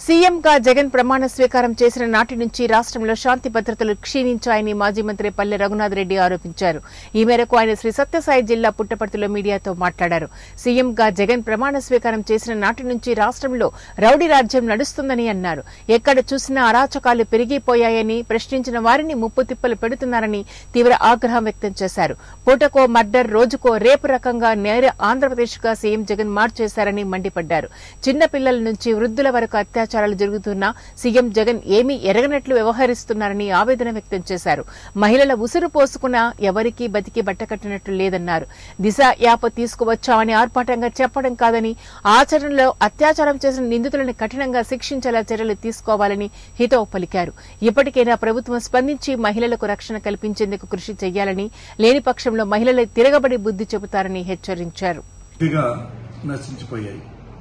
సీఎంగా జగన్ ప్రమాణ స్వీకారం చేసిన నాటి నుంచి రాష్ట్రంలో శాంతి భద్రతలు క్షీణించాయని మాజీ మంత్రి పల్లె రఘునాథ్ రెడ్డి ఆరోపించారు ఈ మేరకు ఆయన శ్రీ సత్యసాయి జిల్లా పుట్టపర్తిలో మీడియాతో మాట్లాడారు సీఎంగా జగన్ ప్రమాణ స్వీకారం చేసిన నాటి నుంచి రాష్ట్రంలో రౌడీ రాజ్యం నడుస్తుందని అన్నారు ఎక్కడ చూసినా అరాచకాలు పెరిగిపోయాయని ప్రశ్నించిన వారిని ముప్పు తిప్పలు పెడుతున్నారని తీవ్ర ఆగ్రహం వ్యక్తం చేశారు పూటకో మర్డర్ రోజుకో రేపు రకంగా నేర ఆంధ్రప్రదేశ్ గా సీఎం జగన్ మార్చేశారని మండిపడ్డారు చిన్న పిల్లల నుంచి వృద్ధుల వరకు అత్యాచారాలు జరుగుతున్నా సీఎం జగన్ ఏమీ ఎరగనట్లు వ్యవహరిస్తున్నారని ఆవేదన వ్యక్తం చేశారు మహిళల ఉసురు పోసుకున్నా ఎవరికీ బతికి బట్టకట్టినట్లు లేదన్నారు దిశ యాప్ తీసుకువచ్చామని ఆర్భాటంగా చెప్పడం కాదని ఆచరణలో అత్యాచారం చేసిన నిందితులను కఠినంగా శిక్షించేలా చర్యలు తీసుకోవాలని హితవు పలికారు ఇప్పటికైనా ప్రభుత్వం స్పందించి మహిళలకు రక్షణ కల్పించేందుకు కృషి చేయాలని లేని పక్షంలో మహిళలు తిరగబడి బుద్ది చెబుతారని హెచ్చరించారు పూర్తిగా నశించిపోయాయి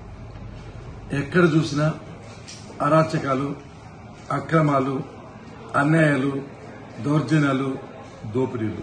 ఎక్కడ చూసినా అరాచకాలు అక్రమాలు అన్యాయాలు దౌర్జన్యాలు దోపిడీలు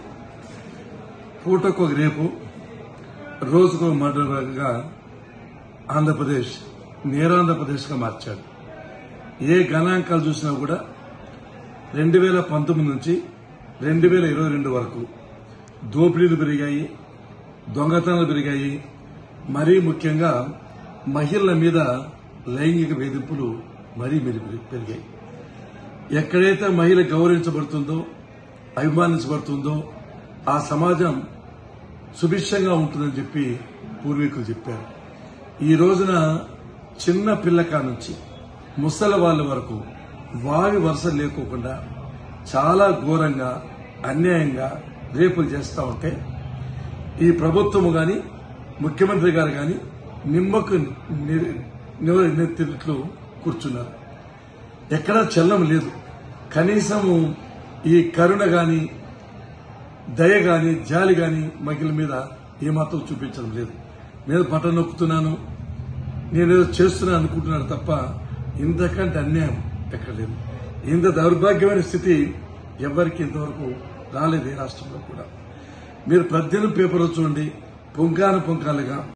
పూటకు రేపు రోజుకు మర్డర్గా ఆంధ్రప్రదేశ్ నేరాంధ్రప్రదేశ్గా మార్చాడు ఏ గణాంకాలు చూసినా కూడా రెండు వేల పంతొమ్మిది నుంచి రెండు వేల ఇరవై రెండు వరకు దోపిడీలు పెరిగాయి దొంగతనాలు పెరిగాయి మరీ ముఖ్యంగా మహిళల మీద లైంగిక వేధింపులు మరీ మెరుగు పెరిగాయి ఎక్కడైతే మహిళ గౌరవించబడుతుందో అభిమానించబడుతుందో ఆ సమాజం సుభిక్షంగా ఉంటుందని చెప్పి పూర్వీకులు చెప్పారు ఈ రోజున చిన్న పిల్లకా నుంచి ముసలి వాళ్ళ వరకు వావి వరుస లేకోకుండా చాలా ఘోరంగా అన్యాయంగా రేపులు చేస్తా ఉంటే ఈ ప్రభుత్వము గాని ముఖ్యమంత్రి గారు గాని నిమ్మకు నెత్తినట్లు కూర్చున్నారు ఎక్కడా చల్లం లేదు కనీసము ఈ కరుణ గాని దయ గాని జాలి గాని మహిళల మీద ఏమాత్రం చూపించడం లేదు నేను బటన్ నొక్కుతున్నాను నేనేదో చేస్తున్నాను అనుకుంటున్నాను తప్ప ఇంతకంటే అన్యాయం ఎక్కడ లేదు ఇంత దౌర్భాగ్యమైన స్థితి ఎవరికి ఇంతవరకు రాలేదు ఈ రాష్ట్రంలో కూడా మీరు పద్దెనిమిది పేపర్లు చూడండి పుంకాను పుంకాలుగా